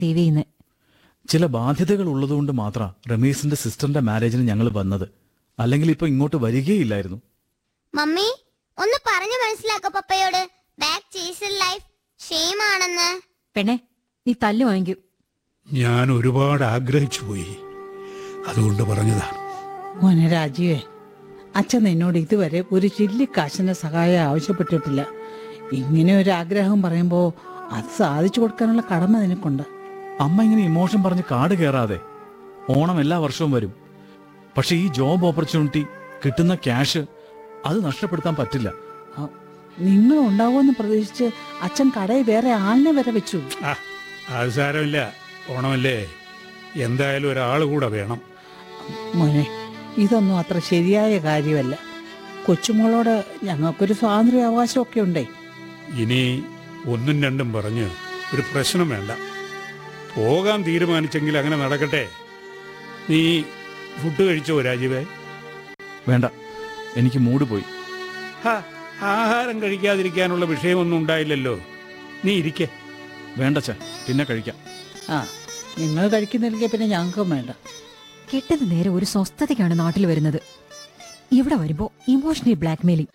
T വിന്ന് ചില ബാധ്യതകൾ ഉള്ളതുകൊണ്ട് മാത്രം റമീസിന്റെ സിസ്റ്ററിന്റെ മാരേജിന് ഞങ്ങൾ വന്നത് അല്ലെങ്കിൽ ഇപ്പൊ ഇങ്ങോട്ട് വരികയില്ലായിരുന്നു മമ്മി ഒന്ന് പറഞ്ഞു മനസ്സിലാക്ക പപ്പയോട് ബാക്ക് ചേസൽ ലൈഫ് ഷെയിം ആണെന്ന് പെണ്ണെ നീ തല്ലു വാങ്ങിക്കും ഞാൻ ഒരുപാട് ആഗ്രഹിച്ചു പോയി അതുകൊണ്ട് പറഞ്ഞതാണ് മോനെ രാജീവേ അച്ഛൻ നിന്നോട് ഇതുവരെ ഒരു ചില്ലിക്കാശിന്റെ സഹായം ആവശ്യപ്പെട്ടിട്ടില്ല ഇങ്ങനെ ഒരു ആഗ്രഹം പറയുമ്പോൾ അത് സാധിച്ചു കൊടുക്കാനുള്ള കടമ നിനക്കുണ്ട് അമ്മ ഇങ്ങനെ ഇമോഷൻ പറഞ്ഞ് കാട് കയറാതെ ഓണം എല്ലാ വർഷവും വരും പക്ഷെ ഈ ജോബ് ഓപ്പർച്യൂണിറ്റി കിട്ടുന്ന ക്യാഷ് അത് നഷ്ടപ്പെടുത്താൻ പറ്റില്ല ആ, നിങ്ങൾ ഉണ്ടാവുമെന്ന് പ്രതീക്ഷിച്ച് അച്ഛൻ കടയിൽ വേറെ ആളിനെ വരെ വെച്ചു ആ അത് സാരമില്ല ഓണമല്ലേ എന്തായാലും ഒരാൾ കൂടെ വേണം മോനെ ഇതൊന്നും അത്ര ശരിയായ കാര്യമല്ല കൊച്ചുമോളോട് ഞങ്ങൾക്കൊരു സ്വാതന്ത്ര്യ അവകാശമൊക്കെ ഉണ്ടേ ഇനി ഒന്നും രണ്ടും പറഞ്ഞ് ഒരു പ്രശ്നം വേണ്ട പോകാൻ തീരുമാനിച്ചെങ്കിൽ അങ്ങനെ നടക്കട്ടെ നീ ഫുഡ് കഴിച്ചോ രാജീവേ വേണ്ട എനിക്ക് മൂഡ് പോയി ഹാ ആഹാരം കഴിക്കാതിരിക്കാനുള്ള വിഷയമൊന്നും ഉണ്ടായില്ലല്ലോ നീ ഇരിക്കേ വേണ്ട ചാ പിന്നെ കഴിക്കാം ആ നിങ്ങൾ കഴിക്കുന്നില്ലെങ്കിൽ പിന്നെ ഞങ്ങൾക്കും വേണ്ട കെട്ടത് നേരെ ഒരു സ്വസ്ഥതയ്ക്കാണ് നാട്ടിൽ വരുന്നത് ഇവിടെ വരുമ്പോ ഇമോഷണൽ ബ്ലാക്ക്മെയിലിംഗ്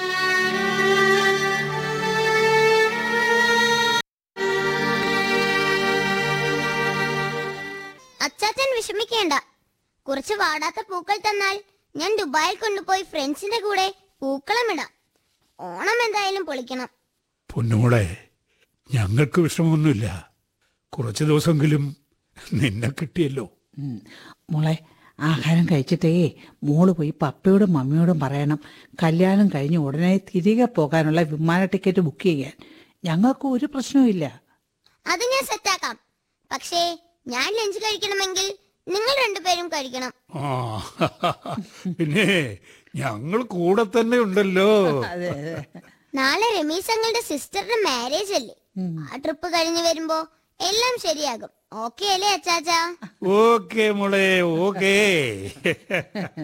അച്ചാച്ചൻ വിഷമിക്കേണ്ട കുറച്ച് വാടാത്ത പൂക്കൾ തന്നാൽ ഞാൻ ദുബായിൽ കൊണ്ടുപോയി ഫ്രണ്ട്സിന്റെ കൂടെ പൂക്കളമിടാം ഓണം എന്തായാലും പൊളിക്കണം പൊന്നുമോളെ ഞങ്ങൾക്ക് വിഷമമൊന്നുമില്ല കുറച്ച് ദിവസമെങ്കിലും നിന്നെ കിട്ടിയല്ലോ ഉം. മോളെ ആഹാരം കഴിച്ചിട്ടേ മോള് പോയി പപ്പയോടും മമ്മിയോടും പറയണം കല്യാണം കഴിഞ്ഞ് ഉടനെ തിരികെ പോകാനുള്ള വിമാന ടിക്കറ്റ് ബുക്ക് ചെയ്യാൻ ഞങ്ങൾക്ക് ഒരു പ്രശ്നവുമില്ല അത് ഞാൻ സെറ്റാക്കാം പക്ഷേ ഞാൻ ലഞ്ച് കഴിക്കണമെങ്കിൽ നിങ്ങൾ രണ്ടുപേരും കഴിക്കണം ആ പിന്നെ ഞങ്ങൾ കൂടെ തന്നെ ഉണ്ടല്ലോ അതെ അതെ നാളെ രമീസ് അങ്ങളുടെ സിസ്റ്ററിന്റെ മാരേജ് അല്ലേ ആ ട്രിപ്പ് കഴിഞ്ഞ് വരുമ്പോ എല്ലാം ശരിയാകും ഓക്കെ അല്ലേ അച്ചാച്ചാ ഓക്കെ മോളെ ഓക്കേ